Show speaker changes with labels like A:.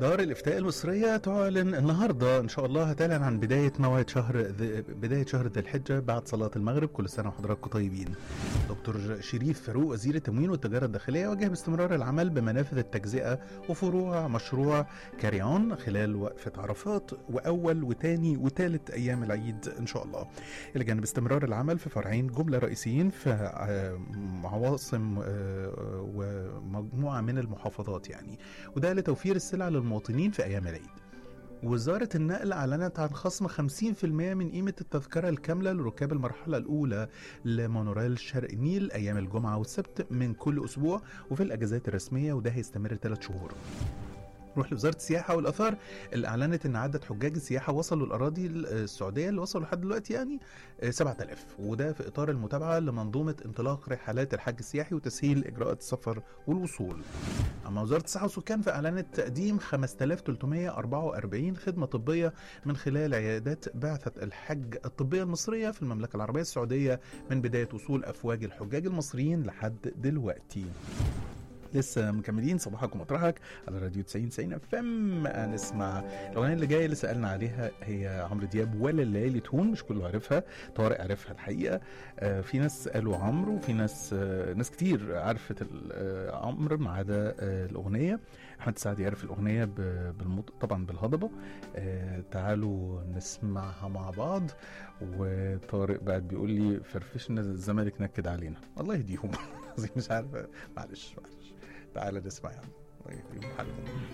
A: دار الإفتاء المصرية تعلن النهاردة إن شاء الله هتعلن عن بداية موعد شهر ذي بداية شهر ذي الحجة بعد صلاة المغرب كل سنة وحضراتكم طيبين. دكتور شريف فاروق وزير التموين والتجارة الداخلية وجه باستمرار العمل بمنافذ التجزئة وفروع مشروع كاريون خلال وقفة عرفات وأول وتاني وتالت أيام العيد إن شاء الله. إلى جانب استمرار العمل في فرعين جملة رئيسيين في آه، عواصم آه، ومجموعة من المحافظات يعني. وده لتوفير السلع للمواطنين في أيام العيد وزارة النقل أعلنت عن خصم 50% من قيمة التذكرة الكاملة لركاب المرحلة الأولى لمونوريل شرق النيل أيام الجمعة والسبت من كل أسبوع وفي الأجازات الرسمية وده هيستمر ثلاث شهور نروح لوزارة السياحة والآثار اللي أعلنت إن عدد حجاج السياحة وصلوا الأراضي السعودية اللي وصلوا لحد دلوقتي يعني آه، 7000 وده في إطار المتابعة لمنظومة انطلاق رحلات الحج السياحي وتسهيل إجراءات السفر والوصول. أما وزارة الصحة والسكان فأعلنت تقديم 5344 خدمة طبية من خلال عيادات بعثة الحج الطبية المصرية في المملكة العربية السعودية من بداية وصول أفواج الحجاج المصريين لحد دلوقتي. لسه مكملين صباحك ومطرحك على راديو 90 90 اف ام نسمع الاغنيه اللي جايه اللي سالنا عليها هي عمرو دياب ولا الليالي تهون مش كله عارفها طارق عرفها الحقيقه آه في ناس قالوا عمرو وفي ناس آه ناس كتير عرفت ال- آه عمرو ما عدا آه الاغنيه احمد سعد يعرف الاغنيه ب- بالمط... طبعا بالهضبه آه تعالوا نسمعها مع بعض وطارق بعد بيقول لي فرفشنا الزمالك نكد علينا الله يهديهم قصدي مش عارف معلش معلش تعالى نسمع يا عم الله يهديهم حالهم